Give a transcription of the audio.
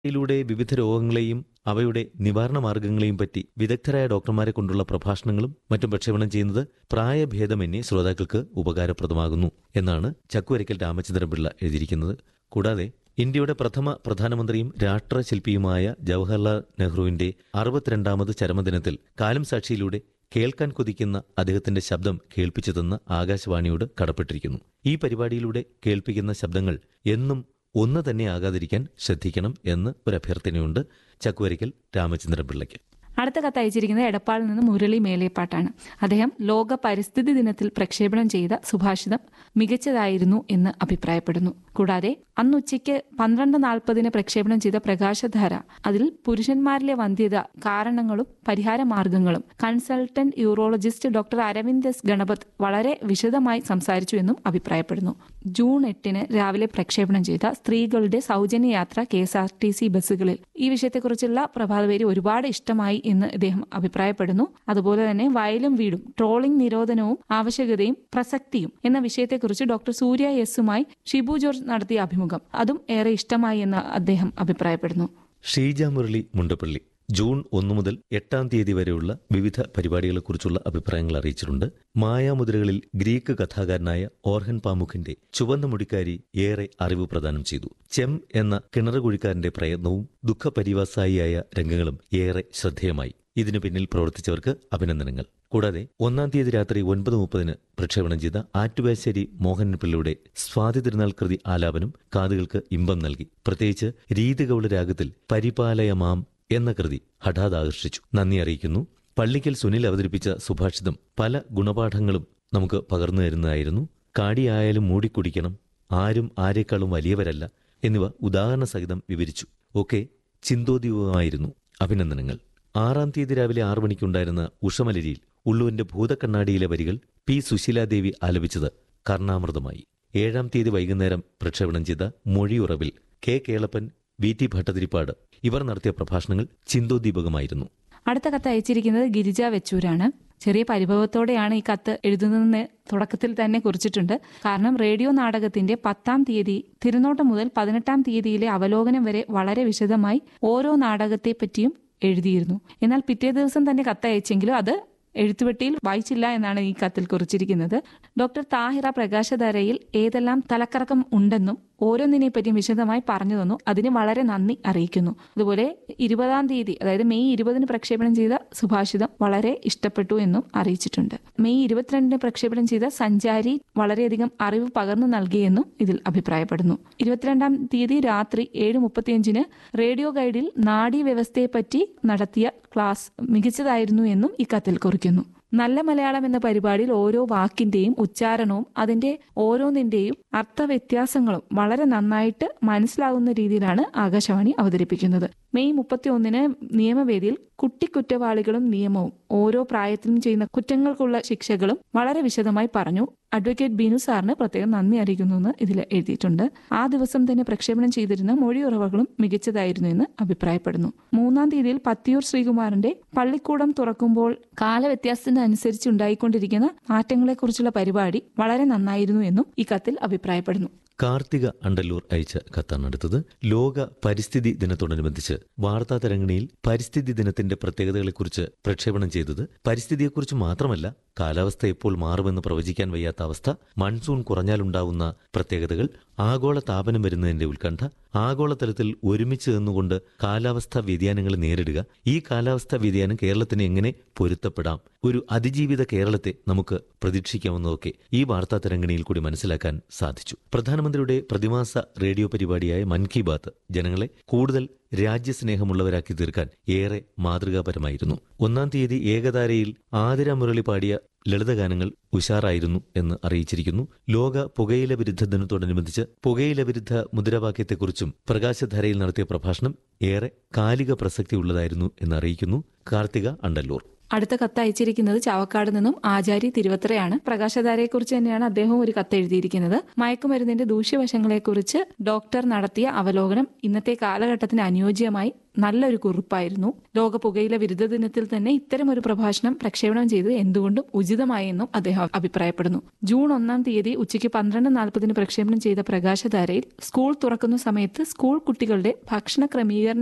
യിലൂടെ വിവിധ രോഗങ്ങളെയും അവയുടെ നിവാരണ മാർഗങ്ങളെയും പറ്റി വിദഗ്ധരായ ഡോക്ടർമാരെ കൊണ്ടുള്ള പ്രഭാഷണങ്ങളും മറ്റും പ്രക്ഷേപണം ചെയ്യുന്നത് പ്രായഭേദമന്യേ ശ്രോതാക്കൾക്ക് ഉപകാരപ്രദമാകുന്നു എന്നാണ് ചക്കുവരയ്ക്കൽ രാമചന്ദ്രൻപിള്ള എഴുതിയിരിക്കുന്നത് കൂടാതെ ഇന്ത്യയുടെ പ്രഥമ പ്രധാനമന്ത്രിയും രാഷ്ട്രശില്പിയുമായ ജവഹർലാൽ നെഹ്റുവിന്റെ അറുപത്തിരണ്ടാമത് ചരമദിനത്തിൽ കാലം സാക്ഷിയിലൂടെ കേൾക്കാൻ കൊതിക്കുന്ന അദ്ദേഹത്തിന്റെ ശബ്ദം കേൾപ്പിച്ചു തന്ന ആകാശവാണിയോട് കടപ്പെട്ടിരിക്കുന്നു ഈ പരിപാടിയിലൂടെ കേൾപ്പിക്കുന്ന ശബ്ദങ്ങൾ എന്നും ഒന്ന് തന്നെ ആകാതിരിക്കാൻ ശ്രദ്ധിക്കണം എന്ന് ഒരു അഭ്യർത്ഥനയുണ്ട് ചക്കുവരയ്ക്കൽ രാമചന്ദ്രൻ പിള്ളയ്ക്ക് അടുത്ത കത്ത് അയച്ചിരിക്കുന്നത് എടപ്പാളിൽ നിന്ന് മുരളി മേലേപ്പാട്ടാണ് അദ്ദേഹം ലോക പരിസ്ഥിതി ദിനത്തിൽ പ്രക്ഷേപണം ചെയ്ത സുഭാഷിതം മികച്ചതായിരുന്നു എന്ന് അഭിപ്രായപ്പെടുന്നു കൂടാതെ അന്ന് ഉച്ചയ്ക്ക് പന്ത്രണ്ട് നാൽപ്പതിന് പ്രക്ഷേപണം ചെയ്ത പ്രകാശധാര അതിൽ പുരുഷന്മാരിലെ വന്ധ്യത കാരണങ്ങളും പരിഹാര മാർഗങ്ങളും consultant urologist doctor Aravind S Ganapath വളരെ വിശദമായി സംസാരിച്ചു എന്നും അഭിപ്രായപ്പെടുന്നു ജൂൺ എട്ടിന് രാവിലെ പ്രക്ഷേപണം ചെയ്ത സ്ത്രീകളുടെ സൗജന്യ യാത്ര K S R T C ബസ്സുകളിൽ ഈ വിഷയത്തെക്കുറിച്ചുള്ള പ്രഭാതപേരി ഒരുപാട് ഇഷ്ടമായി എന്ന് ഇദ്ദേഹം അഭിപ്രായപ്പെടുന്നു അതുപോലെ തന്നെ വയലും വീടും ട്രോളിംഗ് നിരോധനവും ആവശ്യകതയും പ്രസക്തിയും എന്ന വിഷയത്തെക്കുറിച്ച് ഡോക്ടർ സൂര്യ എസുമായി ഷിബു ജോർജ് നടത്തിയ അഭിമുഖം അതും ഏറെ ഇഷ്ടമായി എന്ന് അദ്ദേഹം അഭിപ്രായപ്പെടുന്നു ഷീജ മുരളി മുണ്ടപ്പള്ളി ജൂൺ ഒന്ന് മുതൽ എട്ടാം തീയതി വരെയുള്ള വിവിധ പരിപാടികളെക്കുറിച്ചുള്ള അഭിപ്രായങ്ങൾ അറിയിച്ചിട്ടുണ്ട് മായാമുദ്രകളിൽ ഗ്രീക്ക് കഥാകാരനായ ഓർഹൻ പാമുഖിന്റെ ചുവന്ന മുടിക്കാരി ഏറെ അറിവ് പ്രദാനം ചെയ്തു ചെം എന്ന കിണറുകുഴിക്കാരന്റെ പ്രയത്നവും ദുഃഖപരിവാസായിയായ രംഗങ്ങളും ഏറെ ശ്രദ്ധേയമായി ഇതിനു പിന്നിൽ പ്രവർത്തിച്ചവർക്ക് അഭിനന്ദനങ്ങൾ കൂടാതെ ഒന്നാം തീയതി രാത്രി ഒൻപത് മുപ്പതിന് പ്രക്ഷേപണം ചെയ്ത ആറ്റുവാശ്ശേരി മോഹൻ പിള്ളയുടെ സ്വാതി തിരുനാൾ കൃതി ആലാപനം കാതുകൾക്ക് ഇമ്പം നൽകി പ്രത്യേകിച്ച് രീതികൗള രാഗത്തിൽ പരിപാലയ മാം എന്ന കൃതി ഹഠാത് ആകർഷിച്ചു നന്ദി അറിയിക്കുന്നു പള്ളിക്കൽ സുനിൽ അവതരിപ്പിച്ച സുഭാഷിതം പല ഗുണപാഠങ്ങളും നമുക്ക് പകർന്നു തരുന്നതായിരുന്നു കാടിയായാലും മൂടിക്കുടിക്കണം ആരും ആരെക്കാളും വലിയവരല്ല എന്നിവ ഉദാഹരണ സഹിതം വിവരിച്ചു ഒക്കെ ചിന്തോദ്യവുമായിരുന്നു അഭിനന്ദനങ്ങൾ ആറാം തീയതി രാവിലെ ആറു മണിക്കുണ്ടായിരുന്ന ഉഷമലരിയിൽ ഉള്ളുവിന്റെ ഭൂതക്കണ്ണാടിയിലെ വരികൾ പി സുശീലാദേവി ആലപിച്ചത് കർണാമൃതമായി ഏഴാം തീയതി വൈകുന്നേരം പ്രക്ഷേപണം ചെയ്ത മൊഴിയുറവിൽ K Kelappan V T Bhattathiripad ഇവർ നടത്തിയ പ്രഭാഷണങ്ങൾ ചിന്തോദ്ദീപകമായിരുന്നു അടുത്ത കത്ത് അയച്ചിരിക്കുന്നത് ഗിരിജ വെച്ചൂരാണ് ചെറിയ പരിഭവത്തോടെയാണ് ഈ കത്ത് എഴുതുന്നതെന്ന് തുടക്കത്തിൽ തന്നെ കുറിച്ചിട്ടുണ്ട് കാരണം റേഡിയോ നാടകത്തിന്റെ പത്താം തീയതി തിരുനോട്ടം മുതൽ പതിനെട്ടാം തീയതിയിലെ അവലോകനം വരെ വളരെ വിശദമായി ഓരോ നാടകത്തെ പറ്റിയും എഴുതിയിരുന്നു എന്നാൽ പിറ്റേ ദിവസം തന്നെ കത്ത് അയച്ചെങ്കിലും അത് എഴുത്തുപെട്ടിയിൽ വായിച്ചില്ല എന്നാണ് ഈ കത്തിൽ കുറിച്ചിരിക്കുന്നത് ഡോക്ടർ താഹിറ പ്രകാശധാരയിൽ ഏതെല്ലാം തലക്കറക്കം ഉണ്ടെന്നും ഓരോന്നിനെ പറ്റിയും വിശദമായി പറഞ്ഞു തന്നു അതിന് വളരെ നന്ദി അറിയിക്കുന്നു അതുപോലെ ഇരുപതാം തീയതി അതായത് മെയ് ഇരുപതിന് പ്രക്ഷേപണം ചെയ്ത സുഭാഷിതം വളരെ ഇഷ്ടപ്പെട്ടു എന്നും അറിയിച്ചിട്ടുണ്ട് മെയ് ഇരുപത്തിരണ്ടിന് പ്രക്ഷേപണം ചെയ്ത സഞ്ചാരി വളരെയധികം അറിവ് പകർന്നു നൽകിയെന്നും ഇതിൽ അഭിപ്രായപ്പെടുന്നു ഇരുപത്തിരണ്ടാം തീയതി രാത്രി ഏഴ് മുപ്പത്തിയഞ്ചിന് റേഡിയോ ഗൈഡിൽ നാഡീ വ്യവസ്ഥയെപ്പറ്റി നടത്തിയ ക്ലാസ് മികച്ചതായിരുന്നു എന്നും ഈ കത്തിൽ കുറിക്കുന്നു നല്ല മലയാളം എന്ന പരിപാടിയിൽ ഓരോ വാക്കിന്റെയും ഉച്ചാരണവും അതിന്റെ ഓരോന്നിന്റെയും അർത്ഥവ്യത്യാസങ്ങളും വളരെ നന്നായിട്ട് മനസ്സിലാകുന്ന രീതിയിലാണ് ആകാശവാണി അവതരിപ്പിക്കുന്നത് മെയ് മുപ്പത്തി ഒന്നിന് നിയമവേദിയിൽ കുട്ടിക്കുറ്റവാളികളും നിയമവും ഓരോ പ്രായത്തിലും ചെയ്യുന്ന കുറ്റങ്ങൾക്കുള്ള ശിക്ഷകളും വളരെ വിശദമായി പറഞ്ഞു അഡ്വക്കേറ്റ് ബിനു സാറിന് പ്രത്യേകം നന്ദി അറിയിക്കുന്നു എന്ന് ഇതിൽ എഴുതിയിട്ടുണ്ട് ആ ദിവസം തന്നെ പ്രക്ഷേപണം ചെയ്തിരുന്ന മൊഴിയുറവകളും മികച്ചതായിരുന്നു എന്ന് അഭിപ്രായപ്പെടുന്നു മൂന്നാം തീയതിയിൽ പത്തിയൂർ ശ്രീകുമാറിന്റെ പള്ളിക്കൂടം തുറക്കുമ്പോൾ കാലവ്യത്യാസത്തിനനുസരിച്ച് ഉണ്ടായിക്കൊണ്ടിരിക്കുന്ന മാറ്റങ്ങളെക്കുറിച്ചുള്ള പരിപാടി വളരെ നന്നായിരുന്നു എന്നും ഈ കത്തിൽ അഭിപ്രായപ്പെടുന്നു കാർത്തിക അണ്ടല്ലൂർ അയച്ച കത്താണ് അടുത്തത് ലോക പരിസ്ഥിതി ദിനത്തോടനുബന്ധിച്ച് വാർത്താ തരംഗിണിയിൽ പരിസ്ഥിതി ദിനത്തിന്റെ പ്രത്യേകതകളെക്കുറിച്ച് പ്രക്ഷേപണം ചെയ്തത് പരിസ്ഥിതിയെക്കുറിച്ച് മാത്രമല്ല കാലാവസ്ഥ എപ്പോൾ മാറുമെന്ന് പ്രവചിക്കാൻ വയ്യാത്ത അവസ്ഥ മൺസൂൺ കുറഞ്ഞാലുണ്ടാവുന്ന പ്രത്യേകതകൾ ആഗോള താപനം വരുന്നതിന്റെ ഉത്കണ്ഠ ആഗോളതലത്തിൽ ഒരുമിച്ച് നിന്നുകൊണ്ട് കാലാവസ്ഥാ വ്യതിയാനങ്ങളെ നേരിടുക ഈ കാലാവസ്ഥാ വ്യതിയാനം കേരളത്തിന് എങ്ങനെ പൊരുത്തപ്പെടാം ഒരു അതിജീവിത കേരളത്തെ നമുക്ക് പ്രതീക്ഷിക്കാവുന്നതൊക്കെ ഈ വാർത്താ തരംഗിണിയിൽ കൂടി മനസ്സിലാക്കാൻ സാധിച്ചു പ്രധാനമന്ത്രിയുടെ പ്രതിമാസ റേഡിയോ പരിപാടിയായ മൻ കി ബാത്ത് ജനങ്ങളെ കൂടുതൽ രാജ്യസ്നേഹമുള്ളവരാക്കി തീർക്കാൻ ഏറെ മാതൃകാപരമായിരുന്നു ഒന്നാം തീയതി ഏകതാരയിൽ ആതിര മുരളി പാടിയ ലളിതഗാനങ്ങൾ ഉഷാറായിരുന്നു എന്ന് അറിയിച്ചിരിക്കുന്നു ലോക പുകയില വിരുദ്ധ ദിനത്തോടനുബന്ധിച്ച് പുകയില വിരുദ്ധ മുദ്രാവാക്യത്തെക്കുറിച്ചും പ്രകാശധാരയിൽ നടത്തിയ പ്രഭാഷണം ഏറെ കാലിക പ്രസക്തിയുള്ളതായിരുന്നു എന്ന് അറിയിക്കുന്നു കാർത്തിക അണ്ടല്ലൂർ അടുത്ത കത്ത് അയച്ചിരിക്കുന്നത് ചാവക്കാട് നിന്നും ആചാരി തിരുവത്രയാണ് പ്രകാശധാരയെക്കുറിച്ച് തന്നെയാണ് അദ്ദേഹം ഒരു കത്ത് എഴുതിയിരിക്കുന്നത് മയക്കുമരുന്നിന്റെ ദൂഷ്യവശങ്ങളെക്കുറിച്ച് ഡോക്ടർ നടത്തിയ അവലോകനം ഇന്നത്തെ കാലഘട്ടത്തിന് അനുയോജ്യമായി നല്ലൊരു കുറിപ്പായിരുന്നു ലോക പുകയില വിരുദ്ധ ദിനത്തിൽ തന്നെ ഇത്തരം ഒരു പ്രഭാഷണം പ്രക്ഷേപണം ചെയ്തത് എന്തുകൊണ്ടും ഉചിതമായെന്നും അദ്ദേഹം അഭിപ്രായപ്പെടുന്നു ജൂൺ ഒന്നാം തീയതി ഉച്ചയ്ക്ക് പന്ത്രണ്ട് നാൽപ്പതിന് പ്രക്ഷേപണം ചെയ്ത പ്രകാശധാരയിൽ സ്കൂൾ തുറക്കുന്ന സമയത്ത് സ്കൂൾ കുട്ടികളുടെ ഭക്ഷണ ക്രമീകരണ